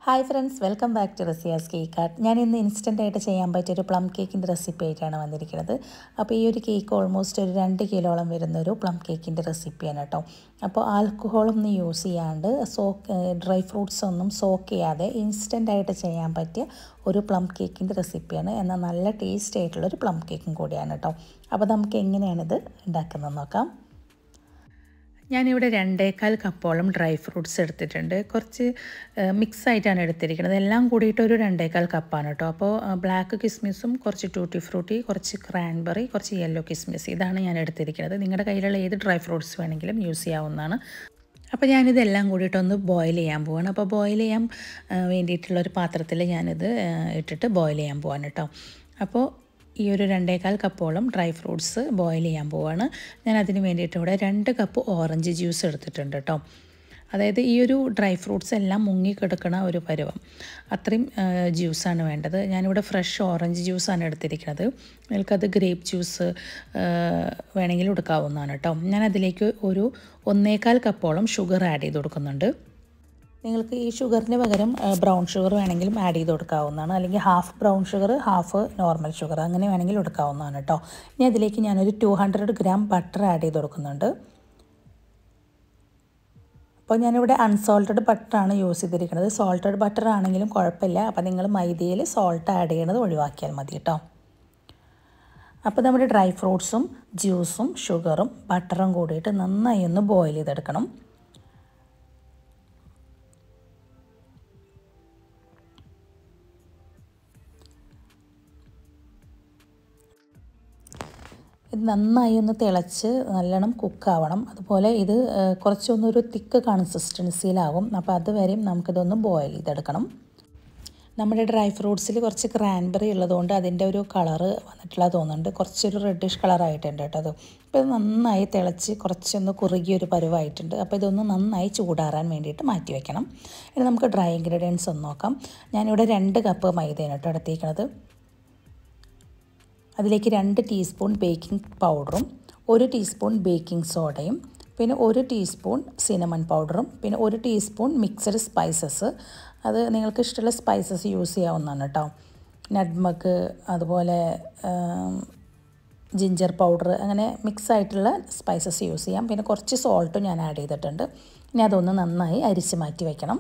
hi friends welcome back to Raziya's cake art ഞാൻ ഇന്ന് instant ആയിട്ട് ചെയ്യാൻ പറ്റിയ ഒരു പ്ലം കേക്കിൻ്റെ റെസിപ്പി ആയിട്ടാണ് വന്നിരിക്കുന്നത് അപ്പോൾ ഈ ഒരു കേക്ക് ഓൾമോസ്റ്റ് ഒരു രണ്ട് കിലോളം വരുന്ന ഒരു പ്ലം കേക്കിൻ്റെ റെസിപ്പിയാണ് കേട്ടോ അപ്പോൾ ആൽക്കഹോളൊന്നും യൂസ് ചെയ്യാണ്ട് സോക്ക് ഡ്രൈ ഫ്രൂട്ട്സ് ഒന്നും സോക്ക് ചെയ്യാതെ ഇൻസ്റ്റൻ്റ് ആയിട്ട് ചെയ്യാൻ പറ്റിയ ഒരു പ്ലം കേക്കിൻ്റെ റെസിപ്പിയാണ് എന്നാൽ നല്ല ടേസ്റ്റ് ആയിട്ടുള്ള ഒരു പ്ലം കേക്കും കൂടിയാണ് കേട്ടോ അപ്പോൾ നമുക്ക് എങ്ങനെയാണിത് ഉണ്ടാക്കുന്നത് നോക്കാം ഞാനിവിടെ രണ്ടേകാൽ കപ്പോളം ഡ്രൈ ഫ്രൂട്ട്സ് എടുത്തിട്ടുണ്ട് കുറച്ച് മിക്സ് ആയിട്ടാണ് എടുത്തിരിക്കുന്നത് എല്ലാം കൂടിയിട്ട് ഒരു രണ്ടേകാൽ കപ്പാണ് കേട്ടോ അപ്പോൾ ബ്ലാക്ക് കിസ്മിസും കുറച്ച് ടൂട്ടി ഫ്രൂട്ടി കുറച്ച് ക്രാൻബെറി കുറച്ച് യെല്ലോ കിസ്മിസ് ഇതാണ് ഞാൻ എടുത്തിരിക്കുന്നത് നിങ്ങളുടെ കയ്യിലുള്ള ഏത് ഡ്രൈ ഫ്രൂട്ട്സ് വേണമെങ്കിലും യൂസ് ചെയ്യാവുന്നതാണ് അപ്പോൾ ഞാനിതെല്ലാം കൂടിയിട്ടൊന്ന് ബോയിൽ ചെയ്യാൻ പോവാണ് അപ്പോൾ ബോയിൽ ചെയ്യാൻ വേണ്ടിയിട്ടുള്ള ഒരു പാത്രത്തിൽ ഞാനിത് ഇട്ടിട്ട് ബോയിൽ ചെയ്യാൻ പോവാണ് കേട്ടോ അപ്പോൾ ഈ ഒരു രണ്ടേകാൽ കപ്പോളം ഡ്രൈ ഫ്രൂട്ട്സ് ബോയിൽ ചെയ്യാൻ പോവാണ് ഞാൻ അതിന് വേണ്ടിയിട്ട് ഇവിടെ രണ്ട് കപ്പ് ഓറഞ്ച് ജ്യൂസ് എടുത്തിട്ടുണ്ട് കേട്ടോ അതായത് ഈ ഒരു ഡ്രൈ ഫ്രൂട്ട്സ് എല്ലാം മുങ്ങിക്കിടക്കണ ഒരു പരുവം അത്രയും ജ്യൂസാണ് വേണ്ടത് ഞാനിവിടെ ഫ്രഷ് ഓറഞ്ച് ജ്യൂസാണ് എടുത്തിരിക്കുന്നത് നിങ്ങൾക്കത് ഗ്രേപ്പ് ജ്യൂസ് വേണമെങ്കിൽ എടുക്കാവുന്നതാണ് കേട്ടോ ഞാൻ അതിലേക്ക് ഒരു ഒന്നേകാൽ കപ്പോളം ഷുഗർ ആഡ് ചെയ്ത് കൊടുക്കുന്നുണ്ട് നിങ്ങൾക്ക് ഈ ഷുഗറിന് പകരം ബ്രൗൺ ഷുഗർ വേണമെങ്കിലും ആഡ് ചെയ്ത് കൊടുക്കാവുന്നതാണ് അല്ലെങ്കിൽ half brown sugar half normal sugar അങ്ങനെ വേണമെങ്കിൽ എടുക്കാവുന്നതാണ് കേട്ടോ ഇനി അതിലേക്ക് ഞാനൊരു two hundred gram butter add ചെയ്ത് കൊടുക്കുന്നുണ്ട് അപ്പോൾ ഞാനിവിടെ അൺസോൾട്ടഡ് ബട്ടറാണ് യൂസ് ചെയ്തിരിക്കുന്നത് സോൾട്ടഡ് ബട്ടർ ആണെങ്കിലും കുഴപ്പമില്ല അപ്പോൾ നിങ്ങൾ മൈദയിൽ സോൾട്ട് ആഡ് ചെയ്യണത് ഒഴിവാക്കിയാൽ മതി കേട്ടോ അപ്പോൾ നമ്മുടെ ഡ്രൈ ഫ്രൂട്ട്സും ജ്യൂസും ഷുഗറും ബട്ടറും കൂടിയിട്ട് നന്നായി ഒന്ന് ബോയിൽ ചെയ്തെടുക്കണം ഇത് നന്നായി ഒന്ന് തിളച്ച് നല്ലോണം കുക്കാവണം അതുപോലെ ഇത് കുറച്ചൊന്നൊരു തിക്ക് കൺസിസ്റ്റൻസിയിലാവും അപ്പോൾ അതുവരെയും നമുക്കിതൊന്ന് ബോയിൽ ചെയ്തെടുക്കണം നമ്മുടെ ഡ്രൈ ഫ്രൂട്ട്സിൽ കുറച്ച് ക്രാൻബെറി ഉള്ളതുകൊണ്ട് അതിൻ്റെ ഒരു കളറ് വന്നിട്ടുള്ള തോന്നുന്നുണ്ട് കുറച്ചൊരു റെഡിഷ് കളറായിട്ടുണ്ട് കേട്ടോ അത് അപ്പോൾ ഇത് നന്നായി തിളച്ച് കുറച്ചൊന്ന് കുറുകിയൊരു പരുവായിട്ടുണ്ട് അപ്പോൾ ഇതൊന്ന് നന്നായി ചൂടാറാൻ വേണ്ടിയിട്ട് മാറ്റി വെക്കണം ഇനി നമുക്ക് ഡ്രൈ ഇൻഗ്രീഡിയൻസ് ഒന്ന് നോക്കാം ഞാനിവിടെ രണ്ട് കപ്പ് മൈദയാണ് കേട്ടോ എടുത്തിരിക്കുന്നത് അതിലേക്ക് രണ്ട് ടീസ്പൂൺ ബേക്കിംഗ് പൗഡറും ഒരു ടീസ്പൂൺ ബേക്കിംഗ് സോഡയും പിന്നെ ഒരു ടീസ്പൂൺ സിനമൺ പൗഡറും പിന്നെ ഒരു ടീസ്പൂൺ മിക്സഡ് സ്പൈസസ് അത് നിങ്ങൾക്ക് ഇഷ്ടമുള്ള സ്പൈസസ് യൂസ് ചെയ്യാവുന്നതാണ് കേട്ടോ നട്മഗ് അതുപോലെ ജിഞ്ചർ പൗഡർ അങ്ങനെ മിക്സ് ആയിട്ടുള്ള സ്പൈസസ് യൂസ് ചെയ്യാം പിന്നെ കുറച്ച് സോൾട്ടും ഞാൻ ആഡ് ചെയ്തിട്ടുണ്ട് ഇനി അതൊന്ന് നന്നായി അരിച്ച് മാറ്റി വയ്ക്കണം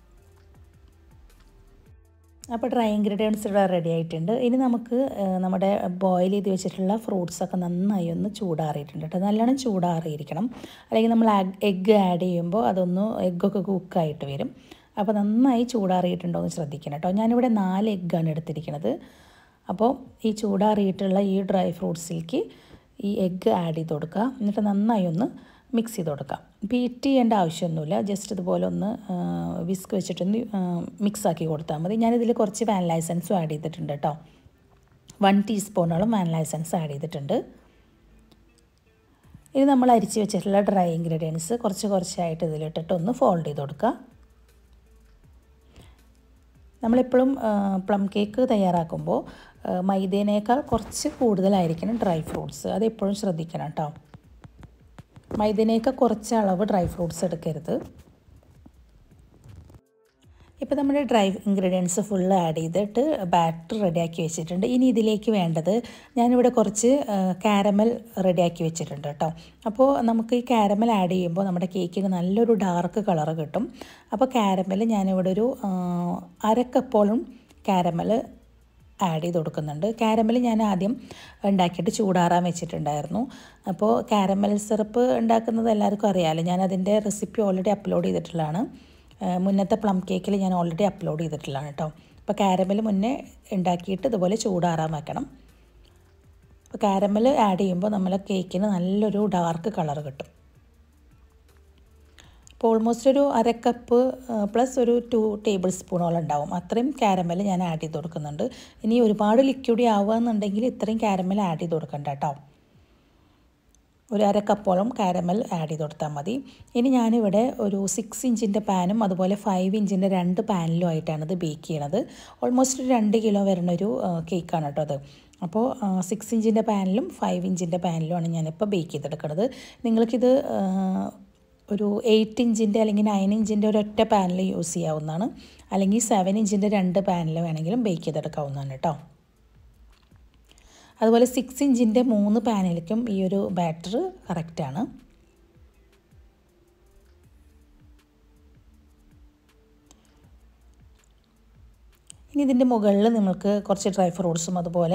അപ്പോൾ ഡ്രൈ ഇൻഗ്രീഡിയൻസ് ഇവിടെ റെഡി ആയിട്ടുണ്ട് ഇനി നമുക്ക് നമ്മുടെ ബോയിൽ ചെയ്ത് വെച്ചിട്ടുള്ള ഫ്രൂട്ട്സൊക്കെ നന്നായി ഒന്ന് ചൂടാറിയിട്ടുണ്ട് കേട്ടോ നല്ലോണം ചൂടാറിയിരിക്കണം അല്ലെങ്കിൽ നമ്മൾ എഗ്ഗ് ആഡ് ചെയ്യുമ്പോൾ അതൊന്ന് എഗ്ഗൊക്കെ കുക്കായിട്ട് വരും അപ്പോൾ നന്നായി ചൂടാറിയിട്ടുണ്ടോ എന്ന് ശ്രദ്ധിക്കണം കേട്ടോ ഞാനിവിടെ നാല് എഗ്ഗാണ് എടുത്തിരിക്കുന്നത് അപ്പോൾ ഈ ചൂടാറിയിട്ടുള്ള ഈ ഡ്രൈ ഫ്രൂട്ട്സിലേക്ക് ഈ എഗ്ഗ് ആഡ് ചെയ്ത് കൊടുക്കുക എന്നിട്ട് നന്നായി ഒന്ന് മിക്സ് ചെയ്ത് കൊടുക്കാം ബീറ്റ് ചെയ്യേണ്ട ആവശ്യമൊന്നുമില്ല ജസ്റ്റ് ഇതുപോലെ ഒന്ന് വിസ്ക് വെച്ചിട്ടൊന്ന് മിക്സ് ആക്കി കൊടുത്താൽ മതി ഞാനിതിൽ കുറച്ച് വാനില എസൻസും ആഡ് ചെയ്തിട്ടുണ്ട് കേട്ടോ വൺ ടീസ്പൂണോളം വാനില എസൻസ് ആഡ് ചെയ്തിട്ടുണ്ട് ഇത് നമ്മൾ അരിച്ച് വെച്ചിട്ടുള്ള ഡ്രൈ ഇൻഗ്രീഡിയൻസ് കുറച്ച് കുറച്ചായിട്ട് ഇതിലിട്ടിട്ട് ഒന്ന് ഫോൾഡ് ചെയ്ത് കൊടുക്കുക നമ്മളെപ്പോഴും പ്ലം കേക്ക് തയ്യാറാക്കുമ്പോൾ മൈദേനേക്കാൾ കുറച്ച് കൂടുതലായിരിക്കണം ഡ്രൈ ഫ്രൂട്ട്സ് അത് എപ്പോഴും ശ്രദ്ധിക്കണം കേട്ടോ മൈദനേക്കാൾ കുറച്ച് അളവ് ഡ്രൈ ഫ്രൂട്ട്സ് എടുക്കരുത് ഇപ്പോൾ നമ്മുടെ ഡ്രൈ ഇൻഗ്രീഡിയൻസ് ഫുള്ള് ആഡ് ചെയ്തിട്ട് ബാറ്റർ റെഡിയാക്കി വെച്ചിട്ടുണ്ട് ഇനി ഇതിലേക്ക് വേണ്ടത് ഞാനിവിടെ കുറച്ച് കാരമൽ റെഡിയാക്കി വെച്ചിട്ടുണ്ട് കേട്ടോ അപ്പോൾ നമുക്ക് ഈ കാരമൽ ആഡ് ചെയ്യുമ്പോൾ നമ്മുടെ കേക്കിന് നല്ലൊരു ഡാർക്ക് കളർ കിട്ടും അപ്പോൾ കാരമൽ ഞാനിവിടെ ഒരു അരക്കപ്പോളം കാരമൽ ആഡ് ചെയ്ത് കൊടുക്കുന്നുണ്ട് കാരമൽ ഞാൻ ആദ്യം ഉണ്ടാക്കിയിട്ട് ചൂടാറാൻ വെച്ചിട്ടുണ്ടായിരുന്നു അപ്പോൾ കാരമൽ സിറപ്പ് ഉണ്ടാക്കുന്നത് എല്ലാവർക്കും അറിയാമല്ലോ ഞാൻ അതിൻ്റെ റെസിപ്പി ഓൾറെഡി അപ്ലോഡ് ചെയ്തിട്ടുള്ളതാണ് മുന്നത്തെ പ്ലം കേക്കിൽ ഞാൻ ഓൾറെഡി അപ്ലോഡ് ചെയ്തിട്ടുള്ളതാണ് കേട്ടോ അപ്പോൾ കാരമൽ മുന്നേ ഉണ്ടാക്കിയിട്ട് ഇതുപോലെ ചൂടാറാൻ വെക്കണം അപ്പോൾ കാരമൽ ആഡ് ചെയ്യുമ്പോൾ നമ്മളെ കേക്കിന് നല്ലൊരു ഡാർക്ക് കളർ കിട്ടും അപ്പോൾ ഓൾമോസ്റ്റ് ഒരു അര കപ്പ് പ്ലസ് ഒരു ടു ടേബിൾ സ്പൂണോളം ഉണ്ടാവും അത്രയും കാരമൽ ഞാൻ ആഡ് ചെയ്ത് കൊടുക്കുന്നുണ്ട് ഇനി ഒരുപാട് ലിക്വിഡി ആവുകയെന്നുണ്ടെങ്കിൽ ഇത്രയും കാരമൽ ആഡ് ചെയ്ത് കൊടുക്കണ്ട കേട്ടോ ഒരു അര കപ്പോളം കാരമൽ ആഡ് ചെയ്ത് കൊടുത്താൽ മതി ഇനി ഞാനിവിടെ ഒരു സിക്സ് ഇഞ്ചിൻ്റെ പാനും അതുപോലെ ഫൈവ് ഇഞ്ചിൻ്റെ രണ്ട് പാനിലും ആയിട്ടാണ് ഇത് ബേക്ക് ചെയ്യണത് ഓൾമോസ്റ്റ് ഒരു രണ്ട് കിലോ വരുന്ന ഒരു കേക്കാണ് കേട്ടോ അത് അപ്പോൾ സിക്സ് ഇഞ്ചിൻ്റെ പാനിലും ഫൈവ് ഇഞ്ചിൻ്റെ പാനിലുമാണ് ഞാനിപ്പോൾ ബേക്ക് ചെയ്തെടുക്കുന്നത് നിങ്ങൾക്കിത് ഒരു എയ്റ്റ് ഇഞ്ചിൻ്റെ അല്ലെങ്കിൽ നയൻ ഇഞ്ചിൻ്റെ ഒരൊറ്റ പാനിൽ യൂസ് ചെയ്യാവുന്നതാണ് അല്ലെങ്കിൽ സെവൻ ഇഞ്ചിൻ്റെ രണ്ട് പാനിൽ വേണമെങ്കിലും ബേക്ക് ചെയ്തെടുക്കാവുന്നതാണ് കേട്ടോ അതുപോലെ സിക്സ് ഇഞ്ചിൻ്റെ മൂന്ന് പാനിലേക്കും ഈ ഒരു ബാറ്റർ കറക്റ്റാണ് ഇനി ഇതിൻ്റെ മുകളിൽ നിങ്ങൾക്ക് കുറച്ച് ഡ്രൈ ഫ്രൂട്ട്സും അതുപോലെ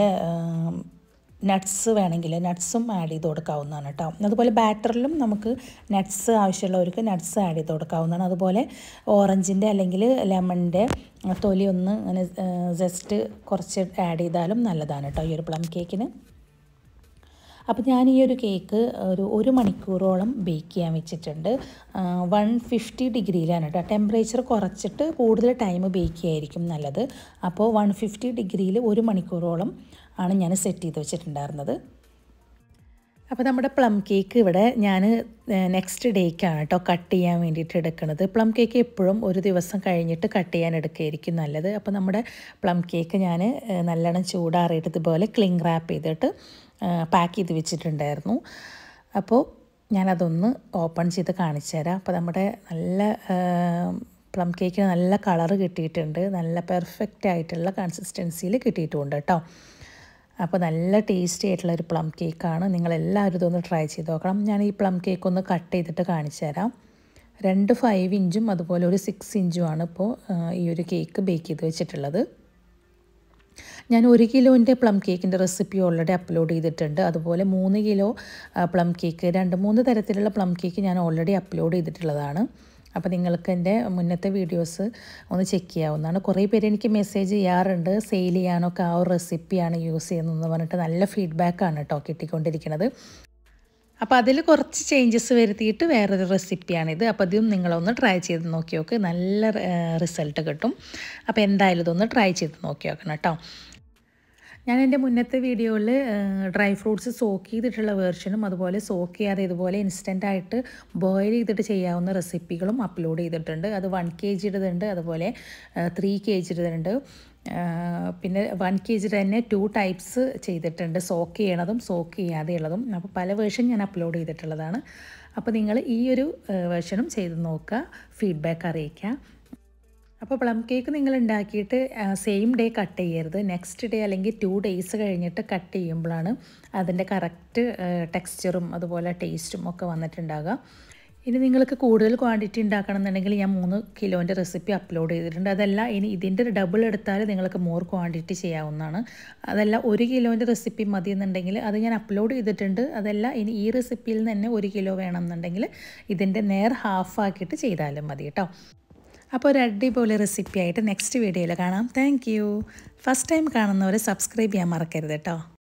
നട്ട്സ് വേണമെങ്കിൽ നട്ട്സും ആഡ് ചെയ്ത് കൊടുക്കാവുന്നതാണ് കേട്ടോ അതുപോലെ ബാറ്ററിലും നമുക്ക് നട്ട്സ് ആവശ്യമുള്ളവർക്ക് നട്ട്സ് ആഡ് ചെയ്ത് കൊടുക്കാവുന്നതാണ് അതുപോലെ ഓറഞ്ചിൻ്റെ അല്ലെങ്കിൽ ലെമണിൻ്റെ തൊലി ഒന്ന് അങ്ങനെ ജസ്റ്റ് കുറച്ച് ആഡ് ചെയ്താലും നല്ലതാണ് കേട്ടോ ഈ ഒരു പ്ലം കേക്കിന് അപ്പോൾ ഞാൻ ഈ ഒരു കേക്ക് ഒരു ഒരു മണിക്കൂറോളം ബേക്ക് ചെയ്യാൻ വെച്ചിട്ടുണ്ട് വൺ ഫിഫ്റ്റി ഡിഗ്രിയിലാണ് കേട്ടോ ടെമ്പറേച്ചർ കുറച്ചിട്ട് കൂടുതൽ ടൈം ബേക്ക് ചെയ്യായിരിക്കും നല്ലത് അപ്പോൾ വൺ ഫിഫ്റ്റി ഡിഗ്രിയിൽ ഒരു മണിക്കൂറോളം ആണ് ഞാൻ സെറ്റ് ചെയ്ത് വെച്ചിട്ടുണ്ടായിരുന്നത് അപ്പോൾ നമ്മുടെ പ്ലം കേക്ക് ഇവിടെ ഞാൻ നെക്സ്റ്റ് ഡേക്കാണ് കേട്ടോ കട്ട് ചെയ്യാൻ വേണ്ടിയിട്ട് എടുക്കുന്നത് പ്ലം കേക്ക് എപ്പോഴും ഒരു ദിവസം കഴിഞ്ഞിട്ട് കട്ട് ചെയ്യാൻ എടുക്കുകയായിരിക്കും നല്ലത് അപ്പോൾ നമ്മുടെ പ്ലം കേക്ക് ഞാൻ നല്ലോണം ചൂടാറിയിട്ട് ഇതുപോലെ ക്ലിങ് റാപ്പ് ചെയ്തിട്ട് പാക്ക് ചെയ്ത് വെച്ചിട്ടുണ്ടായിരുന്നു അപ്പോൾ ഞാനതൊന്ന് ഓപ്പൺ ചെയ്ത് കാണിച്ചു തരാം അപ്പോൾ നമ്മുടെ നല്ല പ്ലം കേക്കിന് നല്ല കളറ് കിട്ടിയിട്ടുണ്ട് നല്ല പെർഫെക്റ്റ് ആയിട്ടുള്ള കൺസിസ്റ്റൻസിയിൽ കിട്ടിയിട്ടുമുണ്ട് കേട്ടോ അപ്പോൾ നല്ല ടേസ്റ്റി ആയിട്ടുള്ള ഒരു പ്ലം കേക്കാണ് നിങ്ങളെല്ലാവരും ഇതൊന്ന് ട്രൈ ചെയ്ത് നോക്കണം ഞാൻ ഈ പ്ലം കേക്ക് ഒന്ന് കട്ട് ചെയ്തിട്ട് കാണിച്ചു തരാം രണ്ട് ഫൈവ് ഇഞ്ചും അതുപോലെ ഒരു സിക്സ് ഇഞ്ചുമാണ് ഇപ്പോൾ ഈ ഒരു കേക്ക് ബേക്ക് ചെയ്ത് വെച്ചിട്ടുള്ളത് ഞാൻ ഒരു കിലോൻ്റെ പ്ലം കേക്കിൻ്റെ റെസിപ്പി ഓൾറെഡി അപ്ലോഡ് ചെയ്തിട്ടുണ്ട് അതുപോലെ മൂന്ന് കിലോ പ്ലം കേക്ക് രണ്ട് മൂന്ന് തരത്തിലുള്ള പ്ലം കേക്ക് ഞാൻ ഓൾറെഡി അപ്ലോഡ് ചെയ്തിട്ടുള്ളതാണ് അപ്പോൾ നിങ്ങൾക്ക് എൻ്റെ മുന്നത്തെ വീഡിയോസ് ഒന്ന് ചെക്ക് ചെയ്യാവുന്നതാണ് കുറേ പേര് എനിക്ക് മെസ്സേജ് ചെയ്യാറുണ്ട് സെയിൽ ചെയ്യാനൊക്കെ ആ ഒരു റെസിപ്പിയാണ് യൂസ് ചെയ്യുന്നതെന്ന് പറഞ്ഞിട്ട് നല്ല ഫീഡ്ബാക്കാണ് കേട്ടോ കിട്ടിക്കൊണ്ടിരിക്കുന്നത് അപ്പോൾ അതിൽ കുറച്ച് ചേഞ്ചസ് വരുത്തിയിട്ട് വേറൊരു റെസിപ്പിയാണിത് അപ്പോൾ ഇതും നിങ്ങളൊന്ന് ട്രൈ ചെയ്ത് നോക്കി നോക്ക് നല്ല റിസൾട്ട് കിട്ടും അപ്പോൾ എന്തായാലും ഇതൊന്ന് ട്രൈ ചെയ്ത് നോക്കി നോക്കണം കേട്ടോ ഞാൻ എൻ്റെ മുന്നത്തെ വീഡിയോയിൽ ഡ്രൈ ഫ്രൂട്ട്സ് സോക്ക് ചെയ്തിട്ടുള്ള വേർഷനും അതുപോലെ സോക്ക് ചെയ്യാതെ ഇതുപോലെ ഇൻസ്റ്റൻ്റായിട്ട് ബോയിൽ ചെയ്തിട്ട് ചെയ്യാവുന്ന റെസിപ്പികളും അപ്ലോഡ് ചെയ്തിട്ടുണ്ട് അത് വൺ കെ ജിയുടേതുണ്ട് അതുപോലെ ത്രീ കെ ജിയുടേതുണ്ട് പിന്നെ വൺ കെ ജിയുടെ തന്നെ ടു ടൈപ്സ് ചെയ്തിട്ടുണ്ട് സോക്ക് ചെയ്യണതും സോക്ക് ചെയ്യാതെയുള്ളതും അപ്പോൾ പല വേർഷൻ ഞാൻ അപ്ലോഡ് ചെയ്തിട്ടുള്ളതാണ് അപ്പോൾ നിങ്ങൾ ഈ ഒരു വേർഷനും ചെയ്ത് നോക്കുക ഫീഡ്ബാക്ക് അറിയിക്കുക അപ്പോൾ പ്ലം കേക്ക് നിങ്ങൾ ഉണ്ടാക്കിയിട്ട് സെയിം ഡേ കട്ട് ചെയ്യരുത് നെക്സ്റ്റ് ഡേ അല്ലെങ്കിൽ ടു ഡേയ്സ് കഴിഞ്ഞിട്ട് കട്ട് ചെയ്യുമ്പോഴാണ് അതിൻ്റെ കറക്റ്റ് ടെക്സ്ചറും അതുപോലെ ടേസ്റ്റും ഒക്കെ വന്നിട്ടുണ്ടാകുക ഇനി നിങ്ങൾക്ക് കൂടുതൽ ക്വാണ്ടിറ്റി ഉണ്ടാക്കണം എന്നുണ്ടെങ്കിൽ ഞാൻ മൂന്ന് കിലോൻ്റെ റെസിപ്പി അപ്ലോഡ് ചെയ്തിട്ടുണ്ട് അതല്ല ഇനി ഇതിൻ്റെ ഡബിൾ എടുത്താൽ നിങ്ങൾക്ക് മോർ ക്വാണ്ടിറ്റി ചെയ്യാവുന്നതാണ് അതല്ല ഒരു കിലോൻ്റെ റെസിപ്പി മതി എന്നുണ്ടെങ്കിൽ അത് ഞാൻ അപ്ലോഡ് ചെയ്തിട്ടുണ്ട് അതല്ല ഇനി ഈ റെസിപ്പിയിൽ തന്നെ ഒരു കിലോ വേണമെന്നുണ്ടെങ്കിൽ ഇതിൻ്റെ നേർ ഹാഫ് ആക്കിയിട്ട് ചെയ്താലും മതി കേട്ടോ അപ്പോൾ ഒരു അടിപൊളി റെസിപ്പി ആയിട്ട് നെക്സ്റ്റ് വീഡിയോയിൽ കാണാം താങ്ക് യു ഫസ്റ്റ് ടൈം കാണുന്നവർ സബ്സ്ക്രൈബ് ചെയ്യാൻ മറക്കരുത് കേട്ടോ